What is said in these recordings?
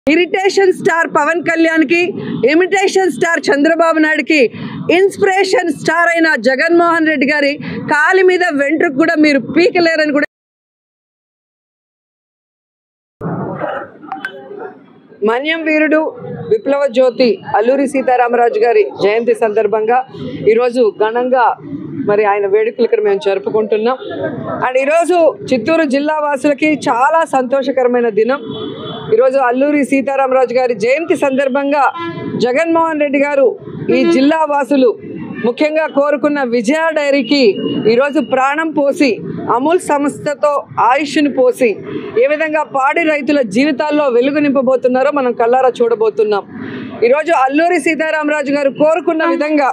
irritation star Pawan Kalyan కి imitation star Chandrababu నాయుడుకి inspiration star అయిన జగన్మోహన్ రెడ్డి గారి కాలి మీద వెంట్రుకు కూడా మీరు పీకలేరని కూడా మన్యం వీరుడు విప్లవ జ్యోతి అల్లూరి సీతారామరాజు గారి జయంతి సందర్భంగా ఈరోజు ఘనంగా మరి ఆయన వేడుకలు ఇక్కడ మేము జరుపుకుంటున్నాం అండ్ ఈరోజు చిత్తూరు జిల్లా వాసులకి చాలా సంతోషకరమైన దినం ఈరోజు అల్లూరి సీతారామరాజు గారి జయంతి సందర్భంగా జగన్మోహన్ రెడ్డి గారు ఈ జిల్లా వాసులు ముఖ్యంగా కోరుకున్న విజయ డైరీకి ఈరోజు ప్రాణం పోసి అమూల్ సంస్థతో ఆయుష్ని పోసి ఏ విధంగా పాడి రైతుల జీవితాల్లో వెలుగు నింపబోతున్నారో మనం కళ్ళారా చూడబోతున్నాం ఈరోజు అల్లూరి సీతారామరాజు గారు కోరుకున్న విధంగా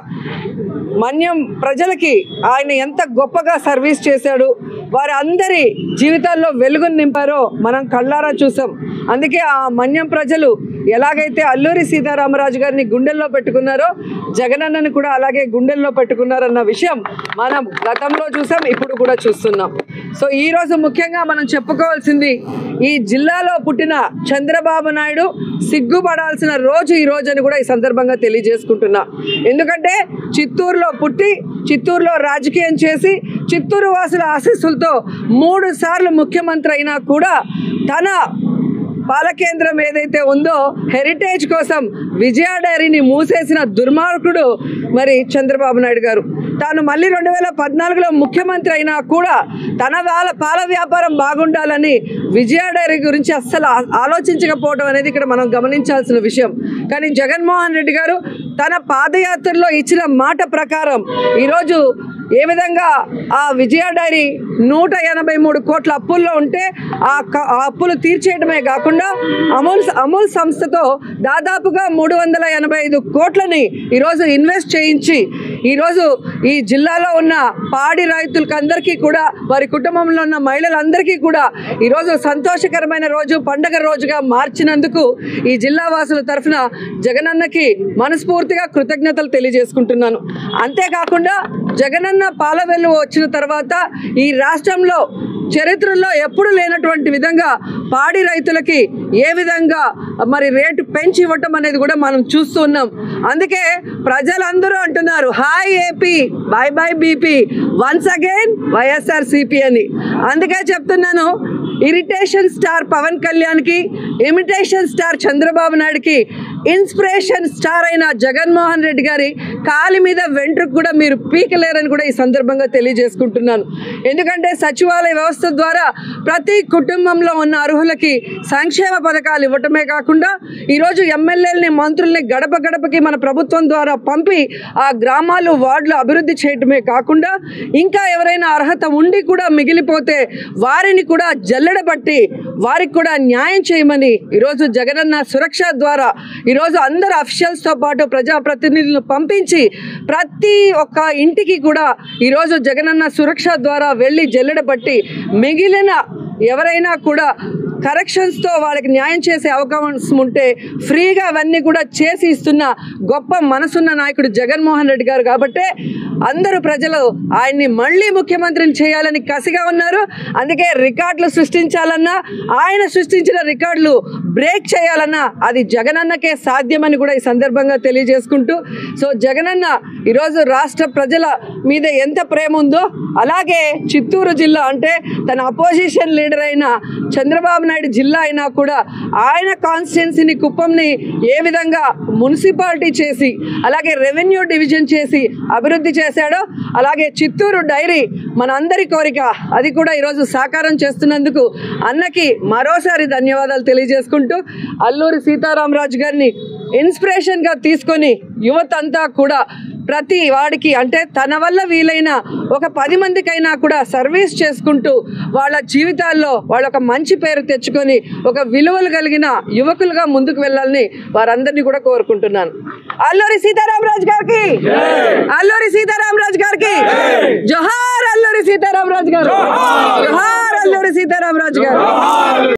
మన్యం ప్రజలకి ఆయన ఎంత గొప్పగా సర్వీస్ చేశాడు వారి అందరి జీవితాల్లో వెలుగును నింపారో మనం కళ్ళారా చూసాం అందుకే ఆ మన్యం ప్రజలు ఎలాగైతే అల్లూరి సీతారామరాజు గారిని గుండెల్లో పెట్టుకున్నారో జగనన్నను కూడా అలాగే గుండెల్లో పెట్టుకున్నారన్న విషయం మనం గతంలో చూసాం ఇప్పుడు కూడా చూస్తున్నాం సో ఈ రోజు ముఖ్యంగా మనం చెప్పుకోవాల్సింది ఈ జిల్లాలో పుట్టిన చంద్రబాబు నాయుడు సిగ్గుపడాల్సిన రోజు ఈ రోజు అని కూడా ఈ సందర్భంగా తెలియజేసుకుంటున్నా ఎందుకంటే చిత్తూరులో పుట్టి చిత్తూరులో రాజకీయం చేసి చిత్తూరు వాసుల ఆశీస్సులతో మూడు సార్లు ముఖ్యమంత్రి అయినా కూడా తన పాలకేంద్రం ఏదైతే ఉందో హెరిటేజ్ కోసం విజయ డైరీని మూసేసిన దుర్మార్గుడు మరి చంద్రబాబు నాయుడు గారు తాను మళ్ళీ రెండు వేల పద్నాలుగులో ముఖ్యమంత్రి అయినా కూడా తన వాళ్ళ పాల వ్యాపారం బాగుండాలని విజయ డైరీ గురించి అస్సలు ఆ- ఆలోచించకపోవడం అనేది ఇక్కడ మనం గమనించాల్సిన విషయం కానీ జగన్మోహన్ రెడ్డి గారు తన పాదయాత్రలో ఇచ్చిన మాట ప్రకారం ఈరోజు ఏ విధంగా ఆ విజయ డైరీ నూట ఎనభై మూడు కోట్ల అప్పుల్లో ఉంటే ఆ క- ఆ అప్పులు తీర్చేయడమే కాకుండా అమూల్ అమూల్ సంస్థతో దాదాపుగా మూడు వందల ఎనభై ఐదు కోట్లని ఈరోజు ఇన్వెస్ట్ చేయించి ఈరోజు ఈ జిల్లాలో ఉన్న పాడి రైతులకి అందరికీ కూడా వారి కుటుంబంలో ఉన్న మహిళలందరికీ కూడా ఈరోజు సంతోషకరమైన రోజు పండగ రోజుగా మార్చినందుకు ఈ జిల్లా వాసుల తరఫున జగనన్నకి మనస్ఫూర్తిగా కృతజ్ఞతలు తెలియజేసుకుంటున్నాను అంతేకాకుండా జగనన్న పాల వెలువ వచ్చిన తర్వాత ఈ రాష్ట్రంలో చరిత్రలో ఎప్పుడు లేనటువంటి విధంగా పాడి రైతులకి ఏ విధంగా మరి రేటు పెంచి ఇవ్వటం అనేది కూడా మనం చూస్తూ ఉన్నాం అందుకే ప్రజలందరూ అంటున్నారు hi AP bye bye BP once again YSR CP అని అందుకే చెప్తున్నాను ఇరిటేషన్ స్టార్ పవన్ కళ్యాణ్కి ఇమిటేషన్ స్టార్ చంద్రబాబు నాయుడుకి ఇన్స్పిరేషన్ స్టార్ అయిన జగన్మోహన్ రెడ్డి గారి కాలి మీద వెంట్రుకు కూడా మీరు పీకలేరని కూడా ఈ సందర్భంగా తెలియజేసుకుంటున్నాను ఎందుకంటే సచివాలయ వ్యవస్థ ద్వారా ప్రతి కుటుంబంలో ఉన్న అర్హులకి సంక్షేమ పథకాలు ఇవ్వటమే కాకుండా ఈరోజు ఎమ్మెల్యేలని మంత్రుల్ని గడప గడపకి మన ప్రభుత్వం ద్వారా పంపి ఆ గ్రామాలు వార్డులు అభివృద్ధి చేయటమే కాకుండా ఇంకా ఎవరైనా అర్హత ఉండి కూడా మిగిలిపోతే వారిని కూడా జల్లెడబట్టి వారికి కూడా న్యాయం చేయమని ఈరోజు జగనన్న సురక్ష ద్వారా ఈరోజు అందరు అఫీషియల్స్తో పాటు ప్రజాప్రతినిధులను పంపించి ప్రతి ఒక్క ఇంటికి కూడా ఈరోజు జగనన్న సురక్ష ద్వారా వెళ్ళి జల్లెడబట్టి మిగిలిన ఎవరైనా కూడా కరెక్షన్స్తో వాళ్ళకి న్యాయం చేసే అవకాశం ఉంటే ఫ్రీగా అవన్నీ కూడా చేసి ఇస్తున్న గొప్ప మనసున్న నాయకుడు జగన్మోహన్ రెడ్డి గారు కాబట్టే అందరూ ప్రజలు ఆయన్ని మళ్ళీ ముఖ్యమంత్రిని చేయాలని కసిగా ఉన్నారు అందుకే రికార్డులు సృష్టించాలన్నా ఆయన సృష్టించిన రికార్డులు బ్రేక్ చేయాలన్నా అది జగనన్నకే సాధ్యమని కూడా ఈ సందర్భంగా తెలియజేసుకుంటూ సో జగనన్న ఈరోజు రాష్ట్ర ప్రజల మీద ఎంత ప్రేమ ఉందో అలాగే చిత్తూరు జిల్లా అంటే తన అపోజిషన్ లీడర్ అయిన చంద్రబాబు నాయుడు జిల్లా అయినా కూడా ఆయన కాన్స్టిట్యున్సీని కుప్పంని ఏ విధంగా మున్సిపాలిటీ చేసి అలాగే రెవెన్యూ డివిజన్ చేసి అభివృద్ధి చేశాడో అలాగే చిత్తూరు డైరీ మన అందరి కోరిక అది కూడా ఈరోజు సాకారం చేస్తున్నందుకు అన్నకి మరోసారి ధన్యవాదాలు తెలియజేసుకుంటూ అల్లూరి సీతారామరాజు గారిని ఇన్స్పిరేషన్గా తీసుకొని యువత అంతా కూడా ప్రతి వాడికి అంటే తన వల్ల వీలైన ఒక పది మందికైనా కూడా సర్వీస్ చేసుకుంటూ వాళ్ళ జీవితాల్లో వాళ్ళ ఒక మంచి పేరు తెచ్చుకొని ఒక విలువలు కలిగిన యువకులుగా ముందుకు వెళ్ళాలని వారందరినీ కూడా కోరుకుంటున్నాను అల్లూరి సీతారామరాజు గారికి అల్లూరి సీతారామరాజు గారికి జోహార్ అల్లూరి సీతారామరాజు గారు జోహార్ అల్లూరి సీతారామరాజు గారు